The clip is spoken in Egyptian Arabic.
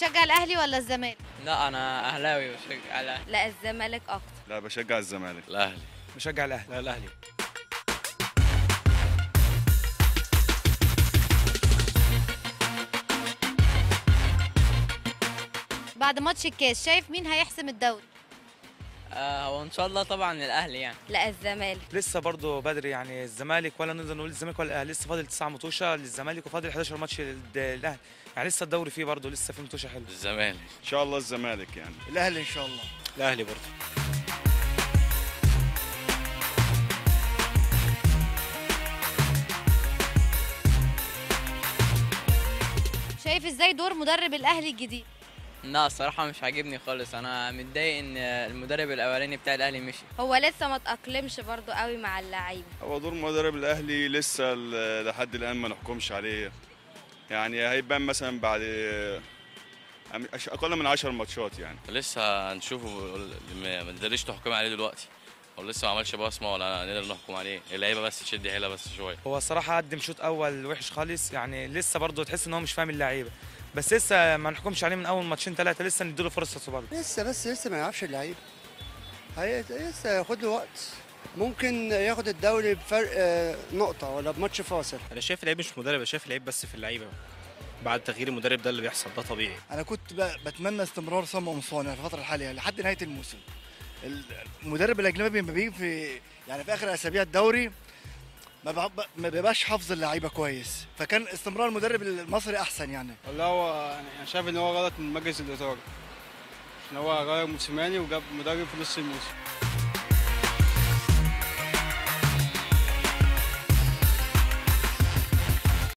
بتشجع الاهلي ولا الزمالك لا انا اهلاوي بشجع الاهلي لا الزمالك اكتر لا بشجع الزمالك الاهلي بشجع الاهلي لا الاهلي بعد ماتش الكاس شايف مين هيحسم الدوري آه هو ان شاء الله طبعا الاهلي يعني لا الزمالك لسه برضه بدري يعني الزمالك ولا نقدر نقول الزمالك ولا الاهلي لسه فاضل 9 متوشه للزمالك وفاضل 11 ماتش للد- للاهلي يعني لسه الدوري فيه برضه لسه في متوشه حلوه الزمالك ان شاء الله الزمالك يعني الاهلي ان شاء الله الاهلي برضه شايف ازاي دور مدرب الاهلي الجديد لا الصراحه مش عاجبني خالص انا متضايق ان المدرب الاولاني بتاع الاهلي مشي هو لسه ما تاقلمش برضو قوي مع اللعيبه هو دور مدرب الاهلي لسه ل- لحد الان ما نحكمش عليه يعني هيبان مثلا بعد أش- اقل من 10 ماتشات يعني لسه هنشوفه ما ما نقدرش نحكم عليه دلوقتي هو لسه ما عملش بصمه ولا نقدر نحكم عليه اللعيبه بس تشد حيلها بس شويه هو الصراحه قدم شوط اول وحش خالص يعني لسه برضه تحس ان هو مش فاهم اللعيبه بس لسه ما نحكمش عليه من اول ماتشين ثلاثه لسه نديله فرصه برضه لسه بس لسه ما يعرفش اللعيبه هي لسه ياخد له وقت ممكن ياخد الدوري بفرق آه، نقطه ولا بماتش فاصل انا شايف اللعيب مش مدرب انا شايف اللعيب بس في اللعيبه بعد تغيير المدرب ده اللي بيحصل ده طبيعي انا كنت ب- بتمنى استمرار صم قمصان في الفتره الحاليه لحد نهايه الموسم المدرب الاجنبي لما بيجي في يعني في اخر اسابيع الدوري ما بع- ما بيبقاش حافظ اللعيبه كويس فكان استمرار المدرب المصري احسن يعني والله هو انا شايف ان هو غلط من مجلس الاداره ان هو غير موسيماني وجاب مدرب في نص الموسم